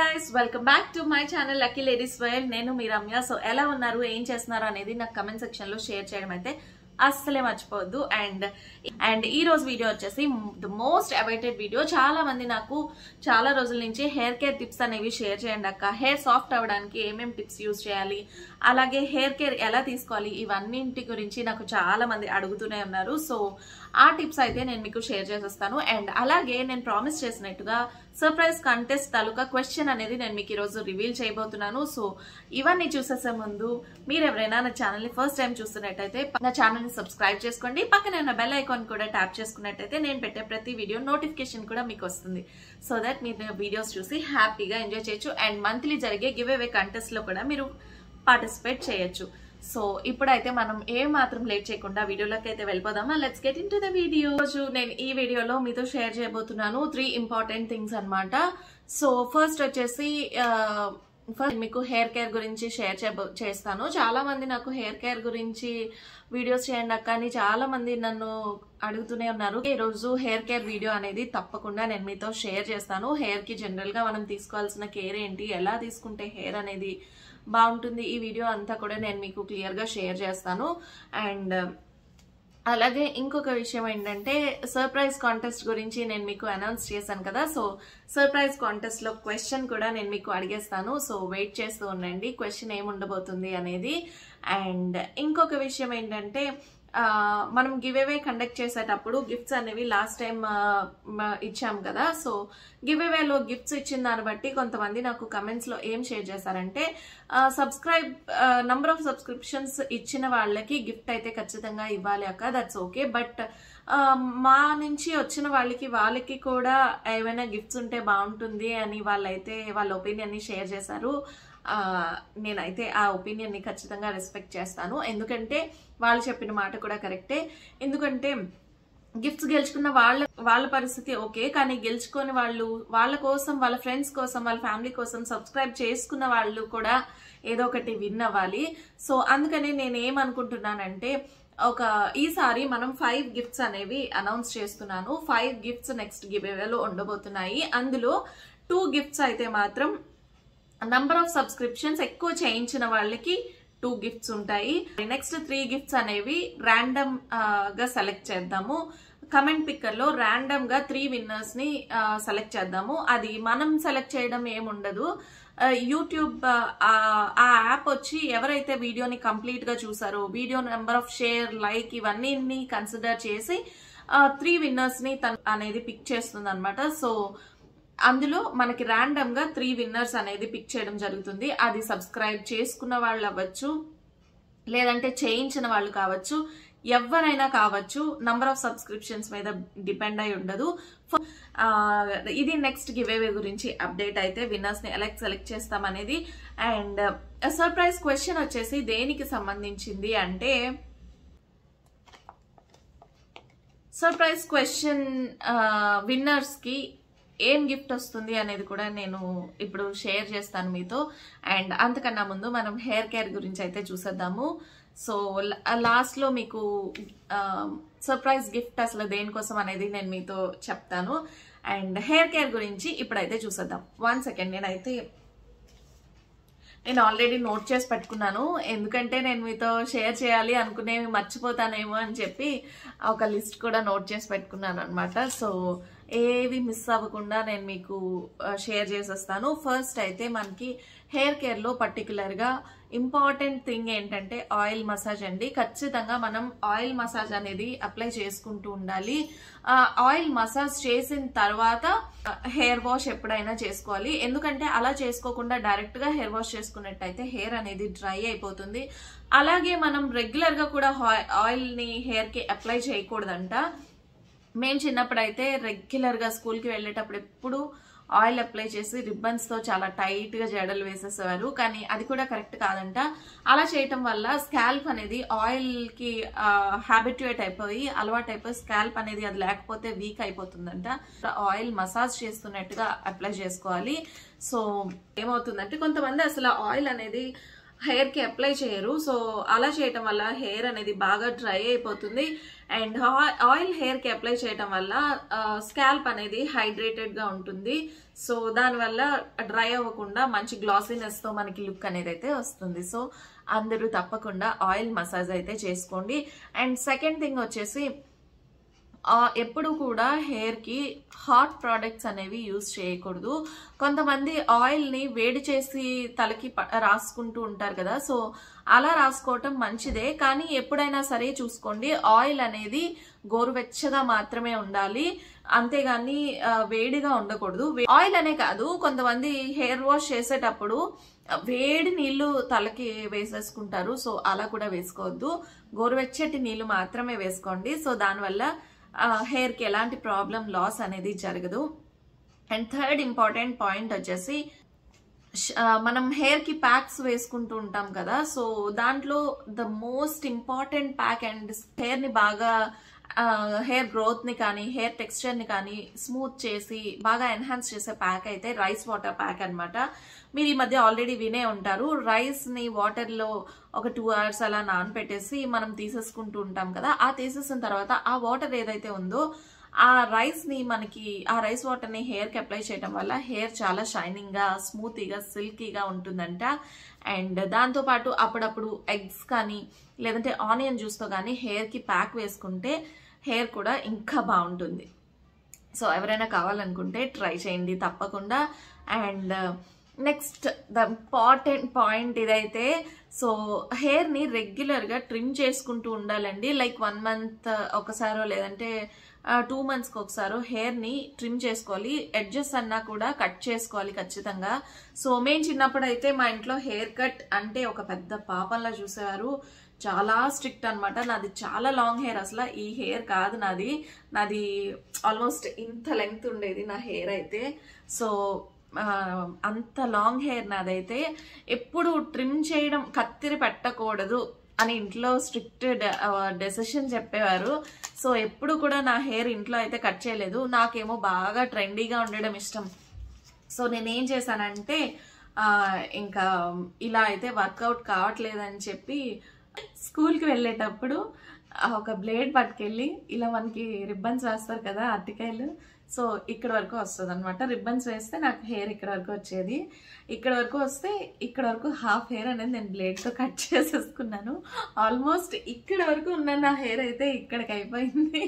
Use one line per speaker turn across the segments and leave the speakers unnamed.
guys welcome back to my channel lucky ladies world నేను మీ Ramya so ఎలా ఉన్నారు ఏం చేస్తున్నారు అనేది నాకు కమెంట్ సెక్షన్ లో షేర్ చేయడం అయితే అస్సలే మర్చిపోవద్దు అండ్ అండ్ ఈ రోజు వీడియో వచ్చేసి ద మోస్ట్ అవైటెడ్ వీడియో చాలా మంది నాకు చాలా రోజుల నుంచి హెయిర్ కేర్ టిప్స్ అనేవి షేర్ చేయండి అక్క హెయిర్ సాఫ్ట్ అవ్వడానికి ఏమేమి టిప్స్ యూజ్ చేయాలి అలాగే హెయిర్ కేర్ ఎలా తీసుకోవాలి ఇవన్నింటి గురించి నాకు చాలా మంది అడుగుతూనే ఉన్నారు సో ఆ టిప్స్ అయితే నేను మీకు షేర్ చేసేస్తాను అండ్ అలాగే నేను ప్రామిస్ చేసినట్టుగా సర్ప్రైజ్ కంటెస్ట్ తాలూకా క్వశ్చన్ అనేది నేను మీకు ఈరోజు రివీల్ చేయబోతున్నాను సో ఇవన్నీ చూసేసే ముందు మీరు ఎవరైనా నా ఛానల్ని ఫస్ట్ టైం చూస్తున్నట్టయితే నా ఛానల్ని సబ్స్క్రైబ్ చేసుకోండి పక్కనే ఉన్న బెల్ ఐకాన్ కూడా ట్యాప్ చేసుకున్నట్టయితే నేను పెట్టే ప్రతి వీడియో నోటిఫికేషన్ కూడా మీకు వస్తుంది సో దట్ మీరు వీడియోస్ చూసి హ్యాపీగా ఎంజాయ్ చేయొచ్చు అండ్ మంత్లీ జరిగే గివ్ అవే కంటెస్ట్లో కూడా మీరు పార్టిసిపేట్ చేయొచ్చు సో ఇప్పుడైతే మనం ఏ మాత్రం లేట్ చేయకుండా వీడియోలోకి అయితే వెళ్ళిపోదామా let's get into the video రోజు నేను ఈ వీడియోలో మీతో షేర్ చేయబోతున్నాను త్రీ ఇంపార్టెంట్ థింగ్స్ అన్నమాట సో ఫస్ట్ వచ్చేసి ఫస్ట్ మీకు హెయిర్ కేర్ గురించి షేర్ చేయబో చేస్తాను చాలా మంది నాకు హెయిర్ కేర్ గురించి వీడియోస్ చేయండి అక్క అని చాలా మంది నన్ను అడుగుతూనే ఉన్నారు ఈ రోజు హెయిర్ కేర్ వీడియో అనేది తప్పకుండా నేను మీతో షేర్ చేస్తాను హెయిర్ కి జనరల్ గా మనం తీసుకోవాల్సిన కేర్ ఏంటి ఎలా తీసుకుంటే హెయిర్ అనేది బాగుంటుంది ఈ వీడియో అంతా కూడా నేను మీకు క్లియర్ గా షేర్ చేస్తాను అండ్ అలాగే ఇంకొక విషయం ఏంటంటే సర్ప్రైజ్ కాంటెస్ట్ గురించి నేను మీకు అనౌన్స్ చేశాను కదా సో సర్ప్రైజ్ కాంటెస్ట్ లో క్వశ్చన్ కూడా నేను మీకు అడిగేస్తాను సో వెయిట్ చేస్తూ ఉండండి క్వశ్చన్ ఏముండబోతుంది అనేది అండ్ ఇంకొక విషయం ఏంటంటే ఆ, మనం గివ్ అవే కండక్ట్ చేసేటప్పుడు గిఫ్ట్స్ అనేవి లాస్ట్ టైం ఇచ్చాం కదా సో గివ్ అవేలో గిఫ్ట్స్ ఇచ్చిన దాన్ని బట్టి కొంతమంది నాకు కమెంట్స్ లో ఏం షేర్ చేశారంటే సబ్స్క్రైబ్ నంబర్ ఆఫ్ సబ్స్క్రిప్షన్స్ ఇచ్చిన వాళ్ళకి గిఫ్ట్ అయితే ఖచ్చితంగా ఇవ్వాలి అక్క దట్స్ ఓకే బట్ మా నుంచి వచ్చిన వాళ్ళకి వాళ్ళకి కూడా ఏమైనా గిఫ్ట్స్ ఉంటే బాగుంటుంది అని వాళ్ళైతే వాళ్ళ ఒపీనియన్ ని షేర్ చేశారు ఆ, నేనైతే ఆ ఒపీనియన్ ని ఖచ్చితంగా రెస్పెక్ట్ చేస్తాను ఎందుకంటే వాళ్ళు చెప్పిన మాట కూడా కరెక్టే ఎందుకంటే గిఫ్ట్స్ గెలుచుకున్న వాళ్ళ వాళ్ళ పరిస్థితి ఓకే కానీ గెలుచుకొని వాళ్ళు వాళ్ళ కోసం వాళ్ళ ఫ్రెండ్స్ కోసం వాళ్ళ ఫ్యామిలీ కోసం సబ్స్క్రైబ్ చేసుకున్న వాళ్ళు కూడా ఏదో ఒకటి విన్ అవ్వాలి సో అందుకని నేను ఏమనుకుంటున్నానంటే ఒక ఈసారి మనం ఫైవ్ గిఫ్ట్స్ అనేవి అనౌన్స్ చేస్తున్నాను ఫైవ్ గిఫ్ట్స్ నెక్స్ట్ గివ్ లో ఉండబోతున్నాయి అందులో టూ గిఫ్ట్స్ అయితే మాత్రం నంబర్ ఆఫ్ సబ్స్క్రిప్షన్స్ ఎక్కువ చేయించిన వాళ్ళకి టూ గిఫ్ట్స్ ఉంటాయి నెక్స్ట్ త్రీ గిఫ్ట్స్ అనేవి ర్యాండమ్ గా సెలెక్ట్ చేద్దాము కమెంట్ పిక్కర్ లో ర్యాండమ్ గా త్రీ విన్నర్స్ ని సెలెక్ట్ చేద్దాము అది మనం సెలెక్ట్ చేయడం ఏముండదు యూట్యూబ్ ఆ యాప్ వచ్చి ఎవరైతే వీడియోని కంప్లీట్ గా చూసారో video number of share like ఇవన్నీ కన్సిడర్ చేసి త్రీ విన్నర్స్ ని తన అనేది పిక్ చేస్తుంది అనమాట సో అందులో మనకి ర్యాండమ్ గా త్రీ విన్నర్స్ అనేది పిక్ చేయడం జరుగుతుంది అది సబ్స్క్రైబ్ చేసుకున్న వాళ్ళు అవ్వచ్చు లేదంటే చేయించిన వాళ్ళు కావచ్చు ఎవరైనా కావచ్చు నంబర్ ఆఫ్ సబ్స్క్రిప్షన్స్ మీద డిపెండ్ అయి ఉండదు ఆ, ఇది నెక్స్ట్ గివ్ అవే గురించి అప్డేట్ అయితే విన్నర్స్ ని ఎలా సెలెక్ట్ చేస్తాం అనేది అండ్ సర్ప్రైజ్ క్వశ్చన్ వచ్చేసి దేనికి సంబంధించింది అంటే సర్ప్రైజ్ క్వశ్చన్ విన్నర్స్ కి ఏం గిఫ్ట్ వస్తుంది అనేది కూడా నేను ఇప్పుడు షేర్ చేస్తాను మీతో అండ్ అంతకన్నా ముందు మనం హెయిర్ కేర్ గురించి అయితే చూసేద్దాము సో లాస్ట్ లో మీకు సర్ప్రైజ్ గిఫ్ట్ అసలు దేనికోసం అనేది నేను మీతో చెప్తాను అండ్ హెయిర్ కేర్ గురించి ఇప్పుడైతే చూసేద్దాం వన్ సెకండ్ నేనైతే నేను ఆల్రెడీ నోట్ చేసి పెట్టుకున్నాను ఎందుకంటే నేను మీతో షేర్ చేయాలి అనుకునేవి మర్చిపోతానేమో అని చెప్పి ఒక లిస్ట్ కూడా నోట్ చేసి పెట్టుకున్నాను అనమాట సో ఏవి మిస్ అవ్వకుండా నేను మీకు షేర్ చేసేస్తాను ఫస్ట్ అయితే మనకి హెయిర్ కేర్లో పర్టికులర్గా ఇంపార్టెంట్ థింగ్ ఏంటంటే ఆయిల్ మసాజ్ అండి ఖచ్చితంగా మనం ఆయిల్ మసాజ్ అనేది అప్లై చేసుకుంటూ ఉండాలి ఆ, ఆయిల్ మసాజ్ చేసిన తర్వాత హెయిర్ వాష్ ఎప్పుడైనా చేసుకోవాలి ఎందుకంటే అలా చేసుకోకుండా డైరెక్ట్ గా హెయిర్ వాష్ చేసుకున్నట్టయితే హెయిర్ అనేది డ్రై అయిపోతుంది అలాగే మనం రెగ్యులర్ గా కూడా ఆయిల్ ని హెయిర్ కి అప్లై చేయకూడదంట మేము చిన్నప్పుడు అయితే రెగ్యులర్ గా స్కూల్ కి వెళ్ళేటప్పుడు ఎప్పుడు ఆయిల్ అప్లై చేసి రిబ్బన్స్ తో చాలా టైట్ గా జడలు వేసేసేవారు కానీ అది కూడా కరెక్ట్ కాదంట అలా చేయటం వల్ల స్కాల్ప్ అనేది ఆయిల్ కి హ్యాబిట్యుయేట్ అయిపోయి అలవాటు అయిపోయి స్కాల్ప్ అనేది అది లేకపోతే వీక్ అయిపోతుందంట ఆయిల్ మసాజ్ చేస్తున్నట్టుగా అప్లై చేసుకోవాలి సో ఏమవుతుందంటే కొంతమంది అసలు ఆయిల్ అనేది హెయిర్ కి అప్లై చేయరు సో అలా చేయటం వల్ల హెయిర్ అనేది బాగా డ్రై అయిపోతుంది అండ్ ఆయిల్ హెయిర్ కి అప్లై చేయటం వల్ల స్కాల్ప్ అనేది హైడ్రేటెడ్ గా ఉంటుంది సో దానివల్ల డ్రై అవ్వకుండా మంచి గ్లాసీనెస్ తో మనకి లుక్ అనేది అయితే వస్తుంది సో అందరూ తప్పకుండా ఆయిల్ మసాజ్ అయితే చేసుకోండి అండ్ సెకండ్ థింగ్ వచ్చేసి ఆ, ఎప్పుడు కూడా హెయిర్ కి హాట్ ప్రోడక్ట్స్ అనేవి యూజ్ చేయకూడదు కొంతమంది ఆయిల్ ని వేడి చేసి తలకి ప- రాసుకుంటూ ఉంటారు కదా సో అలా రాసుకోవటం మంచిదే కానీ ఎప్పుడైనా సరే చూసుకోండి ఆయిల్ అనేది గోరువెచ్చగా మాత్రమే ఉండాలి అంతేగాని ఆ, వేడిగా ఉండకూడదు వే- ఆయిల్ అనే కాదు కొంతమంది హెయిర్ వాష్ చేసేటప్పుడు వేడి నీళ్లు తలకి వేసేసుకుంటారు సో అలా కూడా వేసుకోవద్దు గోరువెచ్చటి నీళ్లు మాత్రమే వేసుకోండి సో దానివల్ల హెయిర్ కి ఎలాంటి ప్రాబ్లం లాస్ అనేది జరగదు అండ్ థర్డ్ ఇంపార్టెంట్ పాయింట్ వచ్చేసి ష్- ఆ, మనం హెయిర్ కి ప్యాక్స్ వేసుకుంటూ ఉంటాం కదా సో దాంట్లో the most important pack and hair ని బాగా హెయిర్ గ్రోత్ ని కానీ హెయిర్ టెక్స్చర్ ని కానీ స్మూత్ చేసి బాగా ఎన్హాన్స్ చేసే ప్యాక్ అయితే రైస్ వాటర్ ప్యాక్ అన్నమాట మీరు ఈ మధ్య ఆల్రెడీ వినే ఉంటారు రైస్ ని వాటర్ లో ఒక టూ అవర్స్ అలా నానపెట్టేసి మనం తీసేసుకుంటూ ఉంటాం కదా ఆ తీసేసిన తర్వాత ఆ వాటర్ ఏదైతే ఉందో ఆ రైస్ ని మనకి ఆ రైస్ వాటర్ ని హెయిర్ కి అప్లై చేయడం వల్ల హెయిర్ చాలా షైనింగ్ గా స్మూతీగా సిల్కీగా ఉంటుందంట అండ్ దాంతో పాటు అప్పుడప్పుడు ఎగ్స్ కానీ లేదంటే ఆనియన్ జ్యూస్ తో కానీ హెయిర్ కి ప్యాక్ వేసుకుంటే హెయిర్ కూడా ఇంకా బాగుంటుంది సో ఎవరైనా కావాలనుకుంటే ట్రై చేయండి తప్పకుండా and next the important point ఇదైతే సో హెయిర్ ని రెగ్యులర్ గా ట్రిమ్ చేసుకుంటూ ఉండాలండి లైక్ వన్ మంత్ ఒకసారో లేదంటే టూ మంత్స్కి ఒకసారో హెయిర్ ని ట్రిమ్ చేసుకోవాలి ఎడ్జెస్ అన్నా కూడా కట్ చేసుకోవాలి ఖచ్చితంగా సో మేము చిన్నప్పుడు అయితే మా ఇంట్లో హెయిర్ కట్ అంటే ఒక పెద్ద పాపంలా చూసేవారు చాలా స్ట్రిక్ట్ అన్నమాట నాది చాలా లాంగ్ హెయిర్ అసలు ఈ హెయిర్ కాదు నాది నాది ఆల్మోస్ట్ ఇంత లెంగ్త్ ఉండేది నా హెయిర్ అయితే సో ఆ, అంత లాంగ్ హెయిర్ నాదైతే ఎప్పుడు ట్రిమ్ చేయడం కత్తిరి పెట్టకూడదు అని ఇంట్లో స్ట్రిక్ట్ డెసిషన్ చెప్పేవారు సో ఎప్పుడు కూడా నా హెయిర్ ఇంట్లో అయితే కట్ చేయలేదు నాకేమో బాగా ట్రెండీగా ఉండడం ఇష్టం సో నేనేం చేశానంటే ఆ, ఇంకా ఇలా అయితే వర్కౌట్ కావట్లేదని చెప్పి స్కూల్కి వెళ్ళేటప్పుడు ఆ ఒక బ్లేడ్ పట్టుకెళ్ళి ఇలా మనకి రిబ్బన్స్ వేస్తారు కదా అరటికాయలు సో ఇక్కడ వరకు వస్తుంది అనమాట రిబ్బన్స్ వేస్తే నాకు హెయిర్ ఇక్కడ వరకు వచ్చేది ఇక్కడ వరకు వస్తే ఇక్కడ వరకు హాఫ్ హెయిర్ అనేది నేను బ్లేడ్తో కట్ చేసేసుకున్నాను ఆల్మోస్ట్ ఇక్కడ వరకు ఉన్న నా హెయిర్ అయితే ఇక్కడికి అయిపోయింది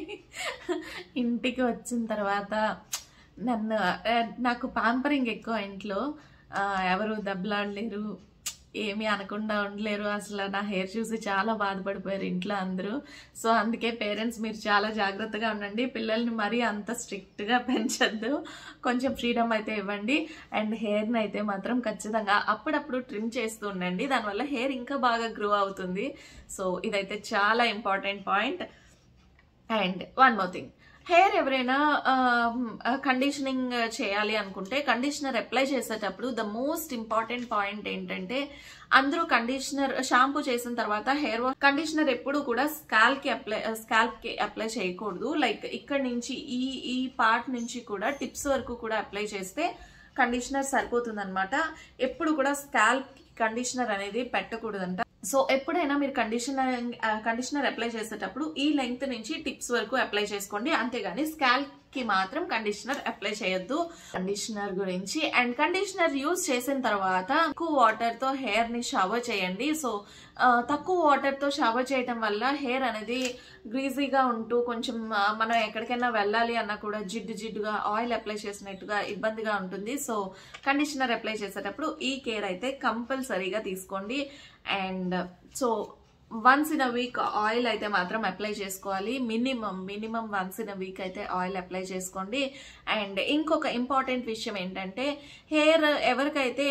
ఇంటికి వచ్చిన తర్వాత నన్ను ఆ, నాకు పాంపరింగ్ ఎక్కువ ఇంట్లో ఆ, ఎవరు దెబ్బలాడలేరు ఏమీ అనకుండా ఉండలేరు అసలు నా హెయిర్ చూసి చాలా బాధపడిపోయారు ఇంట్లో అందరూ సో అందుకే పేరెంట్స్ మీరు చాలా జాగ్రత్తగా ఉండండి పిల్లల్ని మరీ అంత స్ట్రిక్ట్గా పెంచొద్దు కొంచెం ఫ్రీడమ్ అయితే ఇవ్వండి అండ్ హెయిర్ని అయితే మాత్రం ఖచ్చితంగా అప్పుడప్పుడు ట్రిమ్ చేస్తూ ఉండండి దానివల్ల హెయిర్ ఇంకా బాగా గ్రో అవుతుంది సో ఇదైతే చాలా important point and one more thing hair ఎవరైనా కండిషనింగ్ చేయాలి అనుకుంటే కండిషనర్ అప్లై చేసేటప్పుడు ద మోస్ట్ ఇంపార్టెంట్ పాయింట్ ఏంటంటే అందరూ కండిషనర్ షాంపూ చేసిన తర్వాత హెయిర్ వాష్ కండిషనర్ ఎప్పుడు కూడా స్కాల్ప్ కి అప్లై స్కాల్ప్ కి అప్లై చేయకూడదు లైక్ ఇక్కడ నుంచి ఈ ఈ పార్ట్ నుంచి కూడా టిప్స్ వరకు కూడా అప్లై చేస్తే కండిషనర్ సరిపోతుంది అనమాట ఎప్పుడు కూడా స్కాల్ప్ కండిషనర్ అనేది పెట్టకూడదంట సో ఎప్పుడైనా మీరు కండిషనర్ కండిషనర్ అప్లై చేసేటప్పుడు ఈ లెంగ్త్ నుంచి టిప్స్ వరకు అప్లై చేసుకోండి అంతేగాని స్కాల్ప్ కి మాత్రం కండిషనర్ అప్లై చేయొద్దు కండిషనర్ గురించి అండ్ కండిషనర్ యూజ్ చేసిన తర్వాత తక్కువ వాటర్ తో హెయిర్ ని షవర్ చేయండి సో ఆ, తక్కువ వాటర్ తో షవర్ చేయటం వల్ల హెయిర్ అనేది గ్రీజీగా ఉంటూ కొంచెం ఆ, మనం ఎక్కడికైనా వెళ్ళాలి అన్నా కూడా జిడ్డు జిడ్డుగా ఆయిల్ అప్లై చేసినట్టుగా ఇబ్బందిగా ఉంటుంది సో కండిషనర్ అప్లై చేసేటప్పుడు ఈ కేర్ అయితే కంపల్సరీగా తీసుకోండి and so once in a week oil అయితే మాత్రం అప్లై చేసుకోవాలి minimum minimum once in a week అయితే ఆయిల్ అప్లై చేసుకోండి అండ్ ఇంకొక ఇంపార్టెంట్ విషయం ఏంటంటే హెయిర్ ఎవరికైతే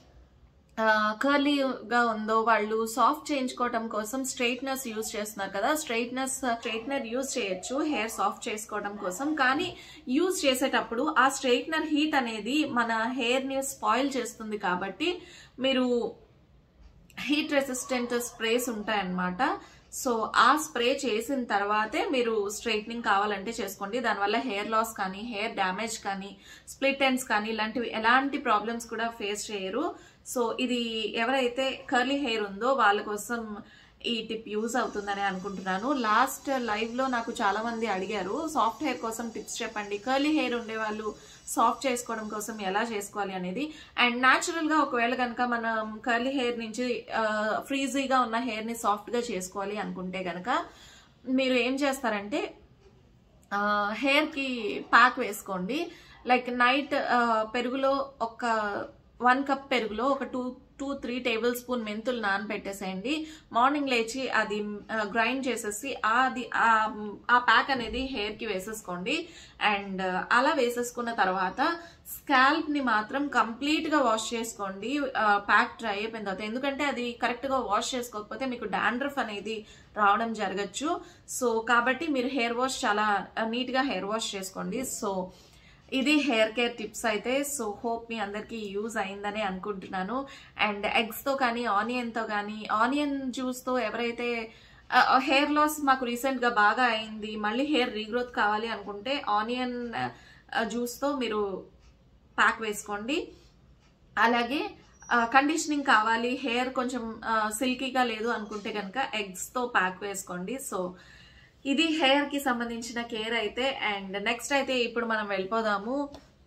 కర్లీగా ఉందో వాళ్ళు సాఫ్ట్ చేయించుకోవటం కోసం స్ట్రైట్నర్స్ యూజ్ చేస్తున్నారు కదా స్ట్రైట్నర్స్ స్ట్రైట్నర్ యూజ్ చేయొచ్చు హెయిర్ సాఫ్ట్ చేసుకోవడం కోసం కానీ యూజ్ చేసేటప్పుడు ఆ స్ట్రైట్నర్ హీట్ అనేది మన హెయిర్ ని స్పాయిల్ చేస్తుంది కాబట్టి మీరు హీట్ రెసిస్టెంట్ స్ప్రేస్ ఉంటాయన్నమాట సో ఆ స్ప్రే చేసిన తర్వాతే మీరు స్ట్రైట్నింగ్ కావాలంటే చేసుకోండి దానివల్ల హెయిర్ లాస్ కానీ హెయిర్ డ్యామేజ్ కానీ స్ప్లిట్ ఎండ్స్ కానీ ఇలాంటివి ఎలాంటి ప్రాబ్లమ్స్ కూడా ఫేస్ చేయరు సో ఇది ఎవరైతే కర్లీ హెయిర్ ఉందో వాళ్ళ కోసం ఈ టిప్ యూజ్ అవుతుందని అనుకుంటున్నాను లాస్ట్ లైవ్ లో నాకు చాలా మంది అడిగారు సాఫ్ట్ హెయిర్ కోసం టిప్స్ చెప్పండి కర్లీ హెయిర్ ఉండే వాళ్ళు సాఫ్ట్ చేసుకోవడం కోసం ఎలా చేసుకోవాలి అనేది అండ్ న్యాచురల్ గా ఒకవేళ కనుక మనం కర్లీ హెయిర్ నుంచి ఫ్రీజీగా ఉన్న హెయిర్ ని సాఫ్ట్ గా చేసుకోవాలి అనుకుంటే గనక మీరు ఏం చేస్తారంటే హెయిర్ కి ప్యాక్ వేసుకోండి లైక్ నైట్ పెరుగులో ఒక వన్ కప్ పెరుగులో ఒక two two three tablespoon మెంతులు నానబెట్టేసేయండి మార్నింగ్ లేచి అది గ్రైండ్ చేసేసి అది ఆ ప్యాక్ అనేది హెయిర్ కి వేసేసుకోండి అండ్ అలా వేసేసుకున్న తర్వాత స్కాల్ప్ ని మాత్రం కంప్లీట్ గా వాష్ చేసుకోండి ప్యాక్ డ్రై అయిపోయిన తర్వాత ఎందుకంటే అది కరెక్ట్ గా వాష్ చేసుకోకపోతే మీకు డాండ్రఫ్ అనేది రావడం జరగచ్చు సో కాబట్టి మీరు హెయిర్ వాష్ చాలా నీట్ గా హెయిర్ వాష్ చేసుకోండి సో ఇది హెయిర్ కేర్ టిప్స్ అయితే సో హోప్ మీ అందరికీ యూజ్ అయిందని అనుకుంటున్నాను అండ్ ఎగ్స్తో కానీ ఆనియన్తో కానీ ఆనియన్ జ్యూస్తో ఎవరైతే హెయిర్ లాస్ మాకు రీసెంట్గా బాగా అయింది మళ్ళీ హెయిర్ రీగ్రోత్ కావాలి అనుకుంటే ఆనియన్ జ్యూస్తో మీరు ప్యాక్ వేసుకోండి అలాగే కండిషనింగ్ కావాలి హెయిర్ కొంచెం సిల్కీగా లేదు అనుకుంటే కనుక ఎగ్స్తో ప్యాక్ వేసుకోండి సో ఇది హెయిర్ కి సంబంధించిన కేర్ అయితే అండ్ నెక్స్ట్ అయితే ఇప్పుడు మనం వెళ్ళిపోదాము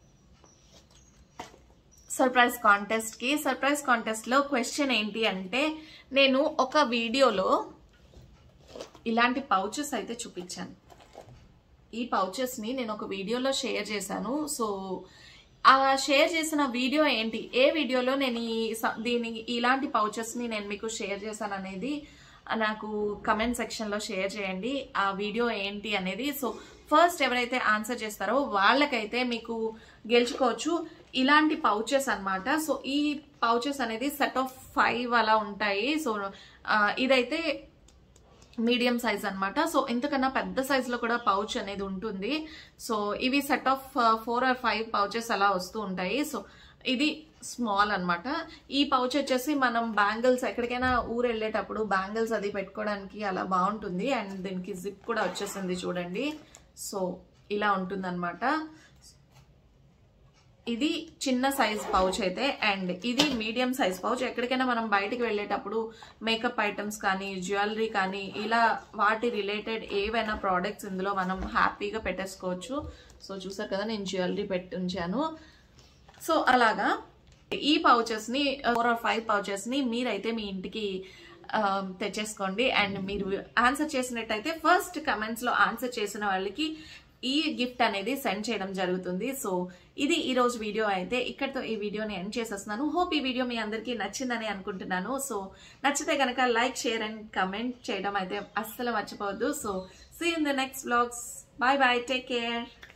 సర్ప్రైజ్ కాంటెస్ట్ కి సర్ప్రైజ్ కాంటెస్ట్ లో క్వశ్చన్ ఏంటి అంటే నేను ఒక వీడియోలో ఇలాంటి పౌచెస్ అయితే చూపించాను ఈ పౌచెస్ ని నేను ఒక వీడియోలో షేర్ చేశాను సో ఆ షేర్ చేసిన వీడియో ఏంటి ఏ వీడియోలో నేను ఈ దీని ఇలాంటి పౌచెస్ ని నేను మీకు షేర్ చేశాను అనేది నాకు కమెంట్ సెక్షన్ లో షేర్ చేయండి ఆ వీడియో ఏంటి అనేది సో ఫస్ట్ ఎవరైతే ఆన్సర్ చేస్తారో వాళ్ళకైతే మీకు గెలుచుకోవచ్చు ఇలాంటి పౌచెస్ అన్నమాట సో ఈ పౌచెస్ అనేది సెట్ ఆఫ్ ఫైవ్ అలా ఉంటాయి సో ఇదైతే మీడియం సైజ్ అన్నమాట సో ఇంతకన్నా పెద్ద సైజ్ లో కూడా పౌచ్ అనేది ఉంటుంది సో ఇవి set of four or five pouches అలా వస్తూ ఉంటాయి సో ఇది స్మాల్ అన్నమాట ఈ పౌచ్ వచ్చేసి మనం బ్యాంగిల్స్ ఎక్కడికైనా ఊరు వెళ్ళేటప్పుడు బ్యాంగిల్స్ అది పెట్టుకోవడానికి అలా బాగుంటుంది అండ్ దీనికి జిప్ కూడా వచ్చేసింది చూడండి సో ఇలా ఉంటుందన్నమాట ఇది చిన్న సైజ్ పౌచ్ అయితే అండ్ ఇది మీడియం సైజ్ పౌచ్ ఎక్కడికైనా మనం బయటికి వెళ్ళేటప్పుడు మేకప్ ఐటమ్స్ కానీ జ్యువెలరీ కానీ ఇలా వాటి రిలేటెడ్ ఏవైనా ప్రోడక్ట్స్ ఇందులో మనం హ్యాపీగా పెట్టేసుకోవచ్చు సో చూసారు కదా నేను జ్యువెలరీ పెట్టి ఉంచాను సో అలాగా ఈ పౌచెస్ ని ఫోర్ ఆర్ ఫైవ్ పౌచెస్ ని మీరైతే మీ ఇంటికి తెచ్చేసుకోండి అండ్ మీరు ఆన్సర్ చేసినట్టయితే ఫస్ట్ కమెంట్స్ లో ఆన్సర్ చేసిన వాళ్ళకి ఈ గిఫ్ట్ అనేది సెండ్ చేయడం జరుగుతుంది సో ఇది ఈ రోజు వీడియో అయితే ఇక్కడతో ఈ వీడియోని ఎండ్ చేసేస్తున్నాను హోప్ ఈ వీడియో మీ అందరికీ నచ్చిందని అనుకుంటున్నాను సో నచ్చితే కనుక లైక్ షేర్ అండ్ కమెంట్ చేయడం అయితే అస్సలు మర్చిపోవద్దు so see in the next blogs bye bye take care